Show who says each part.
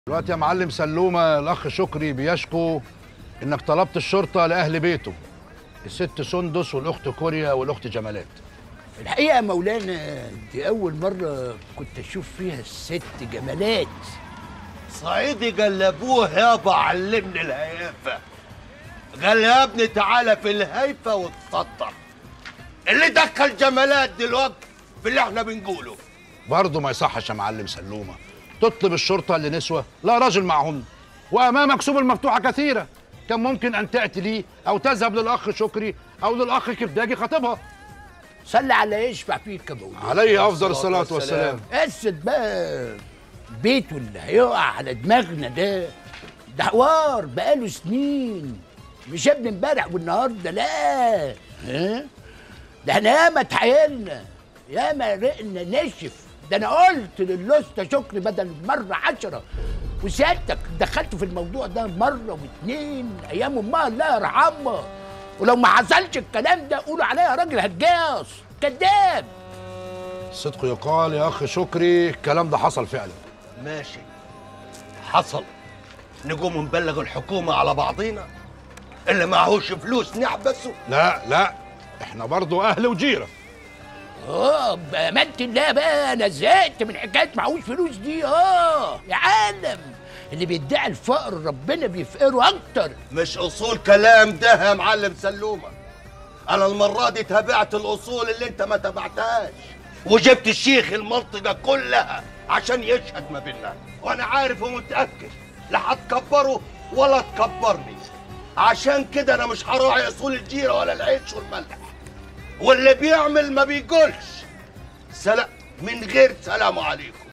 Speaker 1: دلوقتي يا معلم سلومه الاخ شكري بيشكو انك طلبت الشرطه لاهل بيته الست سندس والاخت كوريا والاخت جمالات
Speaker 2: الحقيقه يا مولانا دي اول مره كنت اشوف فيها الست جمالات
Speaker 3: صعيدي قلبوه يابا علمني الهيافة قال يا ابني تعالى في الهيفة وتسطر اللي دخل جمالات دلوقتي في اللي احنا بنقوله
Speaker 1: برضه ما يصحش يا معلم سلومه تطلب الشرطه لنسوه لا رجل معهن وامامك سبل مفتوحه كثيره كان ممكن ان تاتي لي او تذهب للاخ شكري او للاخ كفداجي خطيبها
Speaker 2: صلي على يشفع فيك يا مولانا
Speaker 1: عليه افضل الصلاه والسلام
Speaker 2: قصد بقى بيته اللي هيقع على دماغنا ده ده حوار بقاله سنين مش ابن امبارح والنهارده لا ها ده احنا ياما اتحايلنا ياما رقنا نشف ده انا قلت للوسطى شكري بدل مره عشرة وسيادتك دخلت في الموضوع ده مره واتنين ايام امها الله يرحمها ولو ما حصلش الكلام ده قولوا عليا راجل هجاص كذاب
Speaker 1: الصدق يقال يا اخ شكري الكلام ده حصل فعلا
Speaker 3: ماشي حصل نقوم نبلغ الحكومة على بعضينا اللي معهوش فلوس نحبسه
Speaker 1: لا لا احنا برضه اهل وجيره
Speaker 2: اه بأمانة الله بقى انا زهقت من حكايه معهوش فلوس دي اه يا عالم اللي بيدعي الفقر ربنا بيفقره اكتر
Speaker 3: مش اصول كلام ده يا معلم سلومة انا المرة دي تابعت الاصول اللي انت ما تابعتهاش وجبت الشيخ المنطقة كلها عشان يشهد ما بيننا وانا عارف ومتأكد لا هتكبره ولا تكبرني عشان كده انا مش هراعي اصول الجيرة ولا العيش والملح واللي بيعمل ما بيقولش سلام من غير سلام عليكم